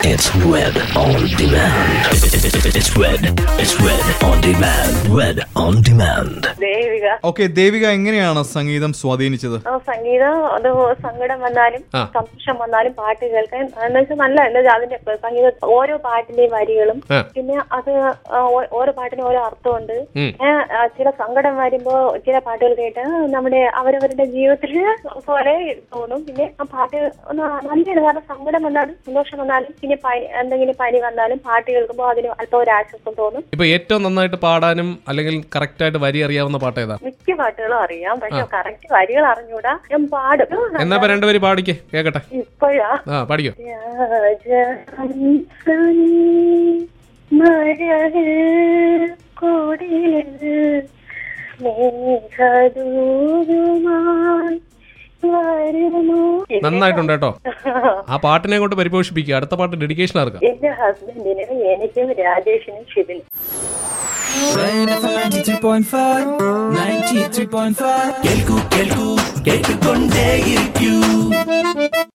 It's Red on Demand. It's Red. It's Red on Demand. Red on Demand. Devika okay Devika എങ്ങനെയാണ് സംഗീതം സ്വാധീനിച്ചത് ആ, സംഗീതം അത് സങ്കടം വന്നാലും ആ. സന്തോഷം വന്നാലും പാട്ട് കേൾക്കാൻ എന്ന് വെച്ചാൽ നല്ല എന്താ വെച്ചാ അതിന്റെ സംഗീത ഓരോ പാട്ടിന്റെയും വരികളും ആ. പിന്നെ അത് ആ, ഓ- ഓരോ പാട്ടിനും ഓരോ അർത്ഥമുണ്ട് ഉം. ഏ, ആ, ചില സങ്കടം വരുമ്പോ ചില പാട്ടുകൾ കേട്ട് നമ്മുടെ അവരവരുടെ ജീവിതത്തിൽ പോലെ തോന്നും പിന്നെ ആ പാട്ട് ഒന്ന് നല്ലതാണ് കാരണം സങ്കടം വന്നാലും സന്തോഷം വന്നാലും പിന്നെ പനി എന്തെങ്കിലും പനി വന്നാലും പാട്ട് കേൾക്കുമ്പോൾ അതിന് അല്പം ഒരു ആശ്വാസം തോന്നും ഇപ്പൊ ഏറ്റവും നന്നായിട്ട് പാടാനും അല്ലെങ്കിൽ കറക്റ്റ് ആയിട്ട് വരി അറിയാവുന്ന പാട്ട് ഏതാ മിക്ക പാട്ടുകളും അറിയാം പക്ഷെ കറക്റ്റ് വരികൾ അറിഞ്ഞൂടാ ഞാൻ പാടും എന്നാ ഇപ്പൊ രണ്ടുപേര് പാടിക്കേ കേക്കട്ടെ ഇപ്പോഴാ ആ പാടിക്കോ രാജഹംസനീ മഴവിൽ കുടിലിൽ സ്നേഹദൂതുമായി വരുമോ? നന്നായിട്ടുണ്ട് കേട്ടോ ആ പാട്ടിനെ കൊണ്ട് പരിപോഷിപ്പിക്കുക അടുത്ത പാട്ട് ഡെഡിക്കേഷൻ ആർക്കാം എന്റെ ഹസ്ബൻഡിനും എനിക്കും രാജേഷിനും ശിവനും Rain FM 93.5 93.5 കേൾക്കൂ കേൾക്കൂ കേട്ടുകൊണ്ടേയിരിക്കൂ